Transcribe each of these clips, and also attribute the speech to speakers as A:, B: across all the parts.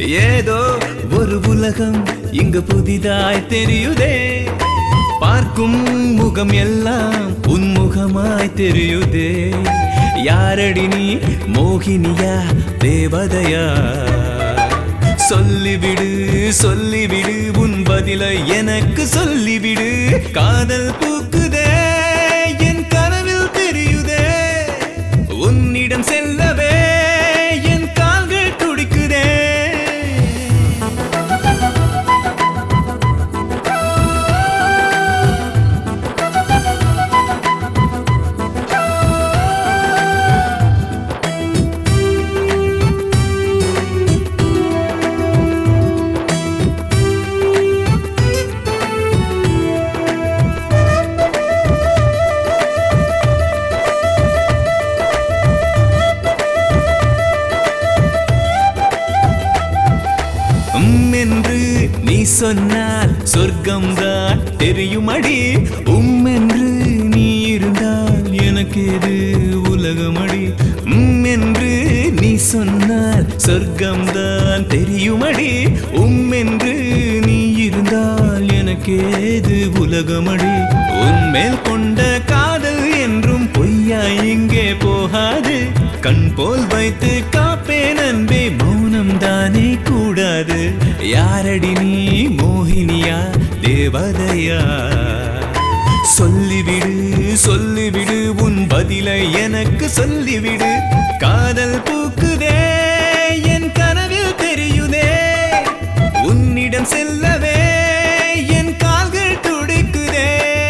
A: ஏதோ ஒரு உலகம் இங்கு புதிதாய் தெரியுதே பார்க்கும் முகம் எல்லாம் உன்முகமாய் தெரியுதே யாரடி நீ மோகினியா தேவதையா சொல்லிவிடு சொல்லிவிடு உன் பதிலை எனக்கு சொல்லிவிடு காதல் பூக்குதே என் கனவில் தெரியுதே உன்னிடம் செல்லவே என் கால்கள் துடிக்குதே உம் என்று நீ சொன்னால் சொர்க்கம்தான் தெரியுமடி உம் என்று நீ இருந்தால் எனக்கு எது உலகமடி உம் என்று நீ சொன்னால் சொர்க்கம்தான் தெரியுமடி உம் என்று நீ இருந்தால் எனக்கு ஏது உலகமடி உன்மேல் கொண்ட காதல் என்றும் பொய்யாய் இங்கே போகாது கண் போல் வைத்து காப்பேன் அன்பே மௌனம் தானே கூடாது யாரடி நீ மோகினியா தேவதையா சொல்லிவிடு சொல்லிவிடு உன் பதிலை எனக்கு சொல்லிவிடு காதல் பூக்குதே என் கனவில் தெரியுதே உன்னிடம் செல்லவே என் கால்கள் துடிக்குதே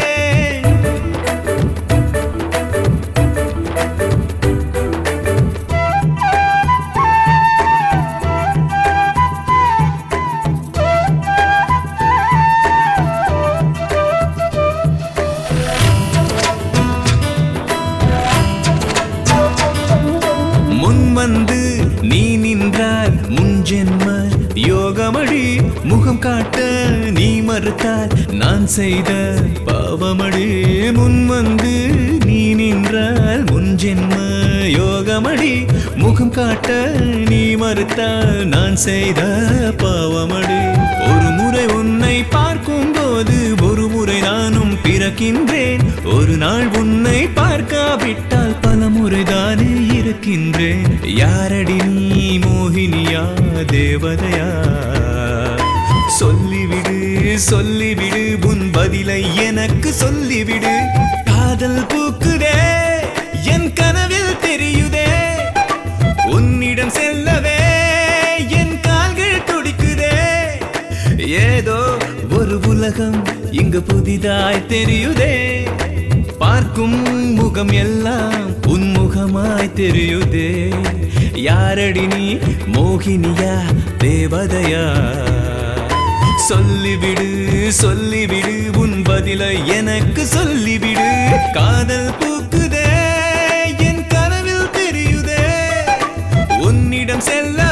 A: முன் வந்து நீ நின்றால் முன் ஜென்ம யோகமடி முகம் காட்ட நீ மறுத்தால் நான் செய்த பாவமடி முன் வந்து நீ நின்றால் முன் ஜென்ம யோகமடி முகம் காட்ட நீ மறுத்தால் நான் செய்த பாவமடி ஒரு முறை உன்னை பார்க்கும் போது ஒரு முறை நானும் பிறக்கின்றேன் ஒரு நாள் உன்னை பார்க்காவிட்டால் பல முறைதானே இருக்கின்றேன் யாரடி நீ மோகினியா தேவதையா சொல்லிவிடு சொல்லிவிடு உன் பதிலை எனக்கு சொல்லிவிடு காதல் பூக்குதே என் கனவில் தெரியுதே உன்னிடம் செல்லவே என் கால்கள் துடிக்குதே ஏதோ ஒரு உலகம் இங்கு புதிதாய் தெரியுதே பார்க்கும் முகம் எல்லாம் உன்முகமாய் தெரியுதே யாரடி நீ மோகினியா தேவதையா சொல்லிவிடு சொல்லிவிடு உன் பதிலை எனக்கு சொல்லிவிடு காதல் பூக்குதே என் கனவில் தெரியுதே உன்னிடம் செல்ல